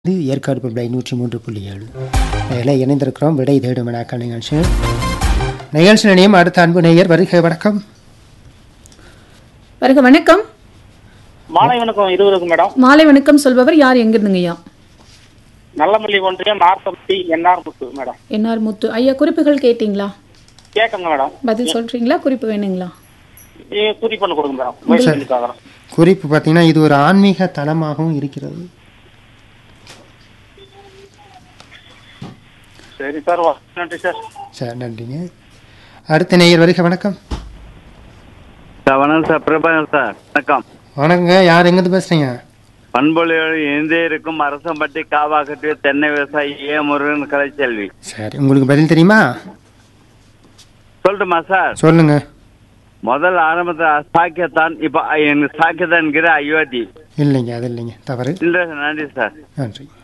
இது ஏற்காடு பண்பலை நூற்றி மூன்று புள்ளி ஏழு அதில் இணைந்திருக்கிறோம் விடை தேடும் வினாக்கள் நிகழ்ச்சி நிகழ்ச்சி நிலையம் அடுத்த அன்பு நேயர் வருகை வணக்கம் வருக வணக்கம் மாலை வணக்கம் இருவருக்கும் மேடம் மாலை வணக்கம் சொல்பவர் யார் எங்கிருந்துங்கய்யா நல்லமல்லி ஒன்றியம் நாற்பத்தி N R Muthu madam N R Muthu ஐயா குறிப்புகள் கேட்டிங்களா கேட்குங்க மேடம் பதில் சொல்றீங்களா குறிப்பு வேணுங்களா நீங்க குறி பண்ணி கொடுங்க மேடம் முயற்சி பண்ணி பார்க்குறேன் குறிப்பு பார்த்தீங்கன்னா இது ஒரு ஆன்மீக தலமாகவும் இருக்கிறது சரி சார் வா. நன்றி சார் சார் நன்றிங்க அடுத்த நேயர் வருகை வணக்கம் சார் வணக்கம் சார் பிரபாகர் சார் வணக்கம் வணக்கங்க யார் எங்கேருந்து பேசுகிறீங்க பண்பொழியோடு இணைந்தே இருக்கும் அரசம்பட்டி காவாக்கட்டிய தென்னை விவசாயி ஏ முருகன் கலைச்செல்வி சரி உங்களுக்கு பதில் தெரியுமா சொல்லட்டுமா சார் சொல்லுங்க முதல் ஆரம்பத்தில் சாக்கியத்தான் இப்போ எனக்கு சாக்கியத்தான்கிற அயோத்தி இல்லைங்க அது இல்லைங்க தவறு இல்லை நன்றி சார் நன்றி